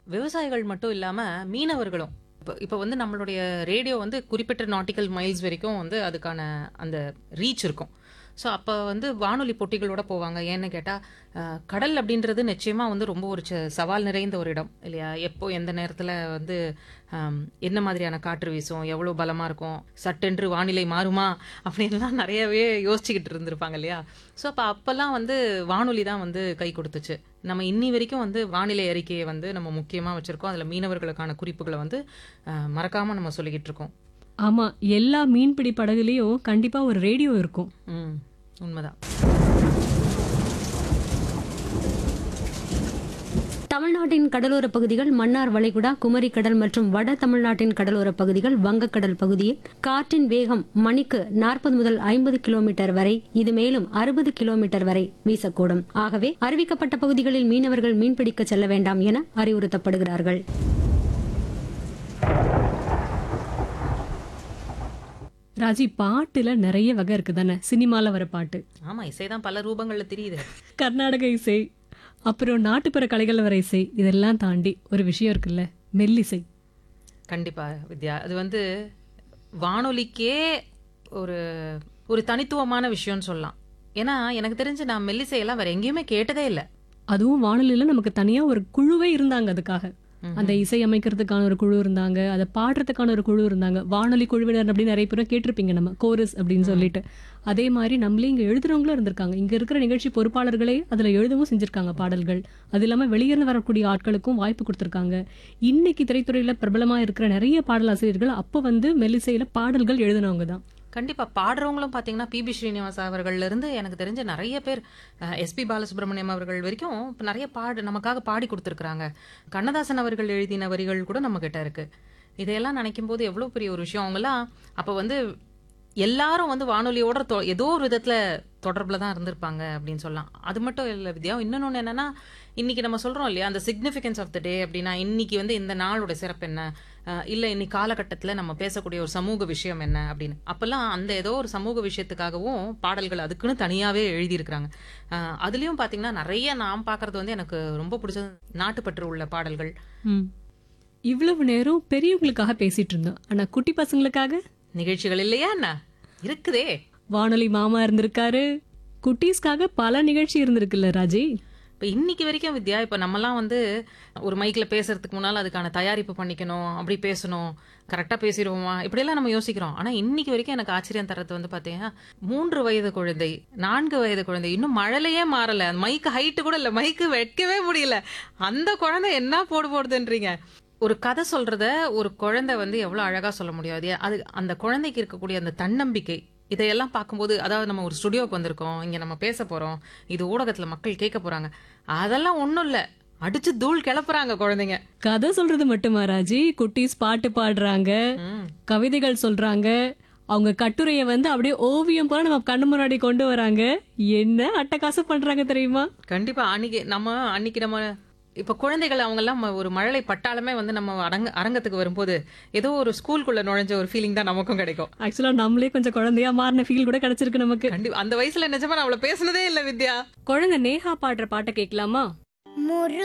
விவசாயிகள் மட்டும் இல்லாம மீனவர்களும் இப்போ இப்போ வந்து நம்மளுடைய ரேடியோ வந்து குறிப்பிட்ட நாட்டிக்கல் மைல்ஸ் வரைக்கும் வந்து அதுக்கான அந்த ரீச் இருக்கும் ஸோ அப்போ வந்து வானொலி போட்டிகளோட போவாங்க ஏன்னு கேட்டால் கடல் அப்படின்றது நிச்சயமாக வந்து ரொம்ப ஒரு ச- சவால் நிறைந்த ஒரு இடம் இல்லையா எப்போ எந்த நேரத்தில் வந்து ஆம், என்ன மாதிரியான காற்று வீசும் எவ்வளோ பலமாக இருக்கும் சட்டென்று வானிலை மாறுமா அப்படின்லாம் நிறையவே யோசிச்சுக்கிட்டு இருந்திருப்பாங்க இல்லையா ஸோ அப்போ அப்போல்லாம் வந்து வானொலி தான் வந்து கை கொடுத்துச்சு நம்ம இன்னி வரைக்கும் வந்து வானிலை அறிக்கையை வந்து நம்ம முக்கியமாக வச்சுருக்கோம் அதில் மீனவர்களுக்கான குறிப்புகளை வந்து மறக்காமல் நம்ம சொல்லிக்கிட்டு இருக்கோம் ஆமா எல்லா மீன்பிடி படகுலயும் கண்டிப்பா ஒரு ரேடியோ இருக்கும் ம் உண்மைதான் தமிழ்நாட்டின் கடலோர பகுதிகள் மன்னார் வளைகுடா குமரி கடல் மற்றும் வட தமிழ்நாட்டின் கடலோர பகுதிகள் வங்கக்கடல் பகுதியில் காற்றின் வேகம் மணிக்கு நாற்பது முதல் ஐம்பது கிலோமீட்டர் வரை இது மேலும் அறுபது கிலோமீட்டர் வரை வீசக்கூடும் ஆகவே அறிவிக்கப்பட்ட பகுதிகளில் மீனவர்கள் மீன்பிடிக்க செல்ல வேண்டாம் என அறிவுறுத்தப்படுகிறார்கள் ராஜி பாட்டுல நிறைய வகை இருக்கு தானே சினிமால வர பாட்டு ஆமாம் இசை தான் பல ரூபங்களில் தெரியுது கர்நாடக இசை அப்புறம் நாட்டுப்புற கலைகள் வர இசை இதெல்லாம் தாண்டி ஒரு விஷயம் இருக்குல்ல மெல்லிசை கண்டிப்பா வித்யா அது வந்து வானொலிக்கே ஒரு ஒரு தனித்துவமான விஷயம்னு சொல்லலாம் ஏன்னா எனக்கு தெரிஞ்சு நான் மெல்லிசையெல்லாம் வேற எங்கேயுமே கேட்டதே இல்லை அதுவும் வானொலியில நமக்கு தனியா ஒரு குழுவே இருந்தாங்க அதுக்காக அந்த இசை அமைக்கிறதுக்கான ஒரு குழு இருந்தாங்க அதை பாடுறதுக்கான ஒரு குழு இருந்தாங்க வானொலி குழுவினர் அப்படின்னு நிறைய பேரும் கேட்டிருப்பீங்க நம்ம கோரஸ் அப்படின்னு சொல்லிட்டு அதே மாதிரி நம்மளே இங்க எழுதுறவங்களும் இருந்திருக்காங்க இங்க இருக்கிற நிகழ்ச்சி பொறுப்பாளர்களே அதுல எழுதவும் செஞ்சிருக்காங்க பாடல்கள் அது இல்லாம வெளியிருந்து வரக்கூடிய ஆட்களுக்கும் வாய்ப்பு கொடுத்திருக்காங்க இன்னைக்கு திரைத்துறையில பிரபலமா இருக்கிற நிறைய பாடலாசிரியர்கள் அப்ப வந்து மெல்லிசையில பாடல்கள் எழுதினவங்க தான் கண்டிப்பா பாடுறவங்களும் பாத்தீங்கன்னா பிபி ஸ்ரீனிவாஸ் அவர்கள்ல இருந்து எனக்கு தெரிஞ்ச நிறைய பேர் எஸ்பி பாலசுப்ரமணியம் அவர்கள் வரைக்கும் இப்ப நிறைய பாடு நமக்காக பாடி கொடுத்துருக்காங்க கண்ணதாசன் அவர்கள் எழுதின வரிகள் கூட நம்ம கிட்ட இருக்கு இதையெல்லாம் நினைக்கும் போது எவ்வளவு பெரிய ஒரு விஷயம் அவங்கெல்லாம் அப்ப வந்து எல்லாரும் வந்து வானொலியோட தொ- ஏதோ ஒரு விதத்துல தொடர்புல தான் இருந்திருப்பாங்க அப்படின்னு சொல்லலாம் அது மட்டும் இல்லை வித்யா இன்னொன்னு என்னன்னா இன்னைக்கு நம்ம சொல்றோம் இல்லையா அந்த சிக்னிஃபிகன்ஸ் ஆஃப் த டே அப்படின்னா இன்னைக்கு வந்து இந்த நாளோட சிறப்பு என்ன அஹ் இல்ல இன்னைக்கு காலகட்டத்துல நம்ம பேசக்கூடிய ஒரு சமூக விஷயம் என்ன அப்படின்னு அப்பெல்லாம் அந்த ஏதோ ஒரு சமூக விஷயத்துக்காகவும் பாடல்கள் அதுக்குன்னு தனியாவே எழுதியிருக்கிறாங்க அஹ் அதுலயும் பாத்தீங்கன்னா நிறைய நான் பாக்குறது வந்து எனக்கு ரொம்ப பிடிச்சது நாட்டுப்பற்று உள்ள பாடல்கள் ம். இவ்வளவு நேரம் பெரியவங்களுக்காக பேசிட்டு இருந்தோம் ஆனா குட்டி பசங்களுக்காக நிகழ்ச்சிகள் இல்லையா என்ன இருக்குதே வானொலி மாமா இருந்திருக்காரு குட்டீஸ்க்காக பல நிகழ்ச்சி இருந்திருக்குல்ல ராஜி இப்போ இன்னைக்கு வரைக்கும் வித்யா இப்போ நம்மலாம் வந்து ஒரு மைக்கில் பேசுறதுக்கு முன்னால் அதுக்கான தயாரிப்பு பண்ணிக்கணும் அப்படி பேசணும் கரெக்டாக பேசிடுவோமா இப்படியெல்லாம் நம்ம யோசிக்கிறோம் ஆனால் இன்னைக்கு வரைக்கும் எனக்கு ஆச்சரியம் தரது வந்து பார்த்தீங்கன்னா மூன்று வயது குழந்தை நான்கு வயது குழந்தை இன்னும் மழலையே மாறல மைக்கு ஹைட்டு கூட இல்லை மைக்கு வைக்கவே முடியல அந்த குழந்தை என்ன போடு போடுதுன்றீங்க ஒரு கதை சொல்றத ஒரு குழந்தை வந்து எவ்வளோ அழகா சொல்ல முடியாது அது அந்த குழந்தைக்கு இருக்கக்கூடிய அந்த தன்னம்பிக்கை இதையெல்லாம் பார்க்கும்போது அதாவது நம்ம ஒரு ஸ்டுடியோக்கு வந்திருக்கோம் இங்க நம்ம பேச போறோம் இது ஊடகத்துல மக்கள் கேட்க போறாங்க அதெல்லாம் ஒண்ணும் இல்ல அடிச்சு தூள் கிளப்புறாங்க குழந்தைங்க கதை சொல்றது மட்டுமா ராஜி குட்டீஸ் பாட்டு பாடுறாங்க ம். கவிதைகள் சொல்றாங்க அவங்க கட்டுரைய வந்து அப்படியே ஓவியம் போல நம்ம கண்ணு முன்னாடி கொண்டு வராங்க என்ன அட்டகாசம் பண்றாங்க தெரியுமா கண்டிப்பா அன்னைக்கு நம்ம அன்னைக்கு நம்ம இப்ப குழந்தைகள் அவங்க எல்லாம் ஒரு மழலை பட்டாளமே வந்து நம்ம அரங்க அரங்கத்துக்கு வரும்போது ஏதோ ஒரு ஸ்கூலுக்குள்ள நுழைஞ்ச ஒரு ஃபீலிங் தான் நமக்கும் கிடைக்கும் ஆக்சுவலா நம்மளே கொஞ்சம் குழந்தையா மாறின ஃபீல் கூட கிடைச்சிருக்கு நமக்கு கண்டிப்பா அந்த வயசுல நிஜமா நான் அவளை பேசுனதே இல்ல வித்யா குழந்தை நேஹா பாடுற பாட்டை கேட்கலாமா முரு